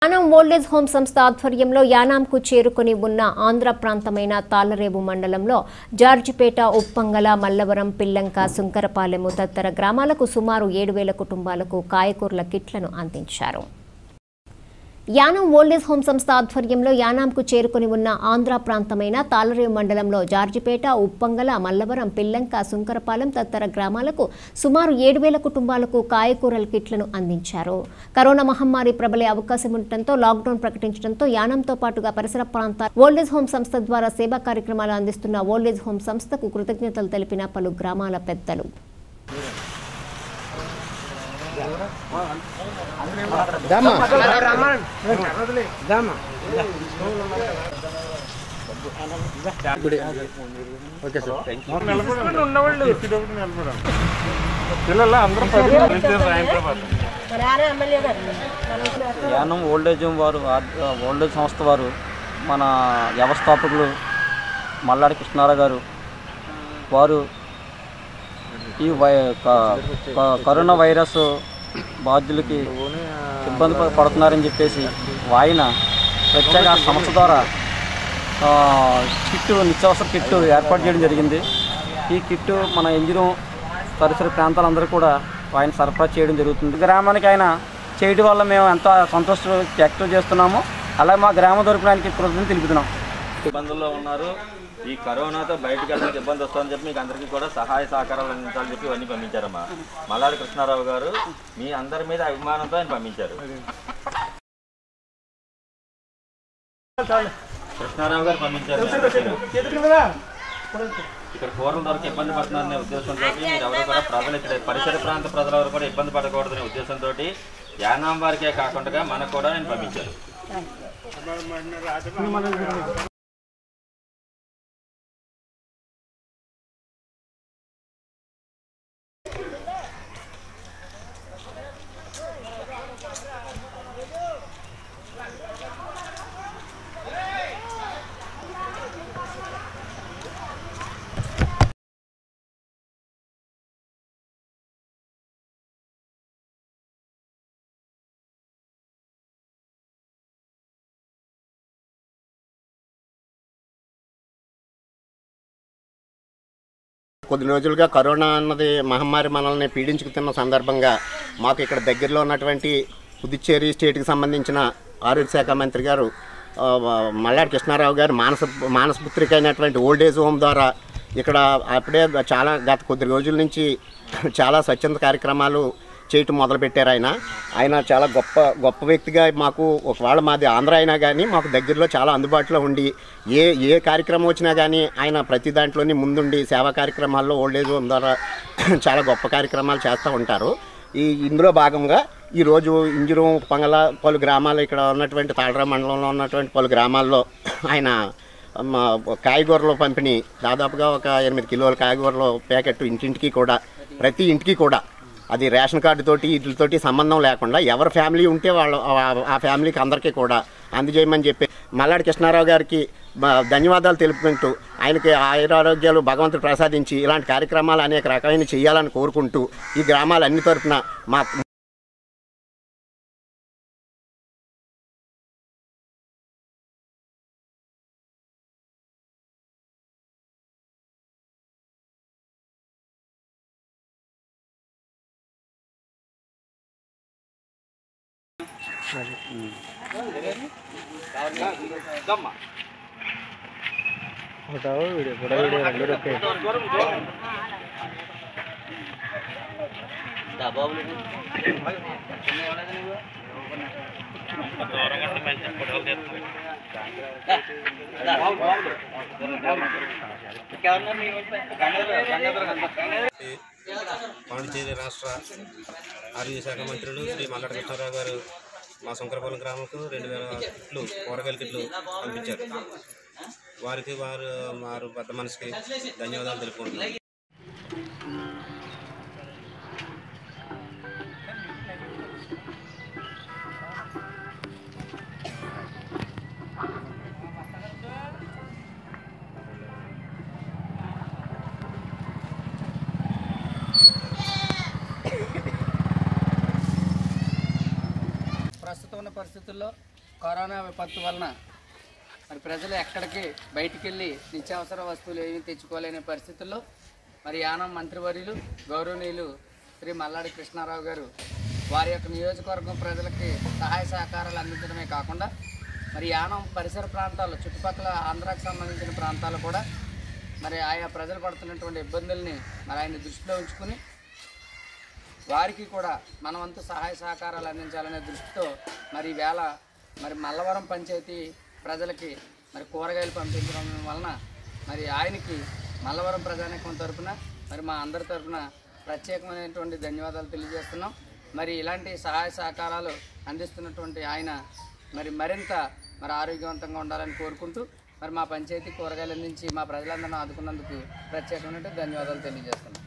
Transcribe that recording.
Yanam old age home సంస్థ ఆధ్వర్యంలో యానాంకు చేరుకొని ఉన్న ఆంధ్ర ప్రాంతమైన తాళ్లరేవు మండలంలో జార్జిపేట ఉప్పంగల మల్లవరం పిల్లంక సుంకరపాలెము తదితర గ్రామాలకు సుమారు ఏడు వేల కుటుంబాలకు కాయకూరల కిట్లను అందించారు యానాం ఓల్డేజ్ హోమ్ సంస్థ ఆధ్వర్యంలో యానాంకు చేరుకుని ఉన్న ఆంధ్ర ప్రాంతమైన తాళరేవు మండలంలో జార్జిపేట ఉప్పంగల మల్లవరం పిల్లంక సుంకరపాలెం తదితర గ్రామాలకు సుమారు ఏడు వేల కుటుంబాలకు కాయకూరల కిట్లను అందించారు కరోనా మహమ్మారి ప్రబలే అవకాశం ఉండటంతో లాక్డౌన్ ప్రకటించడంతో యానంతో పాటుగా పరిసర ప్రాంతాల ఓల్డేజ్ హోమ్ సంస్థ ద్వారా సేవా కార్యక్రమాలు అందిస్తున్న ఓల్డేజ్ హోమ్ సంస్థకు కృతజ్ఞతలు తెలిపిన పలు గ్రామాల పెద్దలు ఓకే సార్ పిల్లలు అందరూ పది సాయంత్రం యానం ఓల్డేజ్ హోమ్ వారు ఆ- ఓల్డేజ్ సంస్థ వారు మన వ్యవస్థాపకులు మల్లాడి కృష్ణారావు గారు వారు ఈ వై క- క- కరోనా వైరస్ బాధ్యులకి ఇబ్బంది ప- పడుతున్నారని చెప్పేసి ఆయన ప్రత్యేక ఆ సంస్థ ద్వారా ఆ, కిట్టు నిత్యావసర కిట్టు ఏర్పాటు చేయడం జరిగింది ఈ కిట్టు మన ఎంజిరం పరిసర ప్రాంతాలందరూ కూడా ఆయన సరఫరా చేయడం జరుగుతుంది గ్రామానికి ఆయన చేయడం వల్ల మేము ఎంత సంతోషం వ్యక్తం చేస్తున్నామో అలాగే మా గ్రామ తరపున ఆయనకి కృతజ్ఞతలు తెలుపుతున్నాం ఇబ్బందుల్లో ఉన్నారు ఈ కరోనాతో బయటకు వెళ్ళడానికి ఇబ్బంది వస్తుందని చెప్పి మీకు అందరికీ కూడా సహాయ సహకారాలు అందించాలని చెప్పి ఇవన్నీ పంపించారమ్మా మల్లాడి కృష్ణారావు గారు మీ అందరి మీద అభిమానంతో ఆయన పంపించారు కృష్ణారావు గారు పంపించారు ఇక్కడ కూరల దొరికి ఇబ్బంది పడుతున్నారనే ఉద్దేశంతో మీరు ఎవరు కూడా ప్రజలు ఇక్కడ పరిసర ప్రాంత ప్రజలు కూడా ఇబ్బంది పడకూడదనే ఉద్దేశంతో యానాం వారికే కాకుండా మనకు కూడా ఆయన పంపించారు కొద్ది రోజులుగా కరోనా అన్నది మహమ్మారి మనల్ని పీడించుకుతున్న సందర్భంగా మాకు ఇక్కడ దగ్గరలో ఉన్నటువంటి పుదుచ్చేరి స్టేట్కి సంబంధించిన ఆరోగ్య శాఖ మంత్రి గారు ఆ, మల్లాడి కృష్ణారావు గారు మానస మానసపుత్రిక అయినటువంటి ఓల్డ్ ఏజ్ హోమ్ ద్వారా ఇక్కడ అప్పుడే చాలా గత కొద్ది రోజుల నుంచి చాలా స్వచ్ఛంద కార్యక్రమాలు చేయటం మొదలుపెట్టారు ఆయన ఆయన చాలా గొప్ప గొప్ప వ్యక్తిగా మాకు ఒకవేళ మాది ఆంధ్ర అయినా కానీ మాకు దగ్గరలో చాలా అందుబాటులో ఉండి ఏ ఏ కార్యక్రమం వచ్చినా కానీ ఆయన ప్రతి దాంట్లోని ముందుండి సేవా కార్యక్రమాల్లో ఓల్డేజ్ హోమ్ ద్వారా చాలా గొప్ప కార్యక్రమాలు చేస్తూ ఉంటారు ఈ ఇందులో భాగంగా ఈరోజు ఇంజురం పంగల పలు గ్రామాలు ఇక్కడ ఉన్నటువంటి తాళరా మండలంలో ఉన్నటువంటి పలు గ్రామాల్లో ఆయన మా కాయగూరలు పంపిణీ దాదాపుగా ఒక ఎనిమిది కిలోల కాయగూరలు ప్యాకెట్ ఇంటింటికి కూడా ప్రతి ఇంటికి కూడా అది రేషన్ కార్డు తోటి వీటితోటి సంబంధం లేకుండా ఎవరి ఫ్యామిలీ ఉంటే వాళ్ళు ఆ- ఆ ఫ్యామిలీకి అందరికీ కూడా అందజేయమని చెప్పి మల్లాడి కృష్ణారావు గారికి బ- ధన్యవాదాలు తెలుపుకుంటూ ఆయనకి ఆయురారోగ్యాలు భగవంతుడు ప్రసాదించి ఇలాంటి కార్యక్రమాలు అనేక రకమైన చేయాలని కోరుకుంటూ ఈ గ్రామాలన్ని తరపున మా పాండిచేరి రాష్ట్ర ఆరోగ్య శాఖ మంత్రులు శ్రీ మల్లటి కృష్ణారావు గారు మా శంకరపురం గ్రామంకు రెండు వేల కిట్లు కూరగాయల కిట్లు పంపించారు వారికి వారు వారు పెద్ద మనసుకి ధన్యవాదాలు తెలుపుకుంటున్నాను ప్రస్తుతం ఉన్న పరిస్థితుల్లో కరోనా విపత్తు వలన మరి ప్రజలు ఎక్కడికి బయటికి వెళ్ళి నిత్యావసర వస్తువులు ఏమీ తెచ్చుకోలేని పరిస్థితుల్లో మరి యానం మంత్రివర్యులు గౌరవనీయులు శ్రీ మల్లాడి కృష్ణారావు గారు వారి యొక్క నియోజకవర్గం ప్రజలకి సహాయ సహకారాలు అందించడమే కాకుండా మరి యానం పరిసర ప్రాంతాలు చుట్టుపక్కల ఆంధ్రాకి సంబంధించిన ప్రాంతాలు కూడా మరి ఆయా ప్రజలు పడుతున్నటువంటి ఇబ్బందుల్ని మరి ఆయన దృష్టిలో ఉంచుకుని వారికి కూడా మన వంతు సహాయ సహకారాలు అందించాలనే దృష్టితో మరి ఈవేళ మరి మల్లవరం పంచాయతీ ప్రజలకి మరి కూరగాయలు పంపించడం వలన మరి ఆయనకి మల్లవరం ప్రజానికం తరపున మరి మా అందరి తరపున ప్రత్యేకమైనటువంటి ధన్యవాదాలు తెలియజేస్తున్నాం మరి ఇలాంటి సహాయ సహకారాలు అందిస్తున్నటువంటి ఆయన మరి మరింత మరి ఆరోగ్యవంతంగా ఉండాలని కోరుకుంటూ మరి మా పంచాయతీ కూరగాయలు అందించి మా ప్రజలందరినీ ఆదుకున్నందుకు ప్రత్యేకమైన ధన్యవాదాలు తెలియజేస్తున్నాం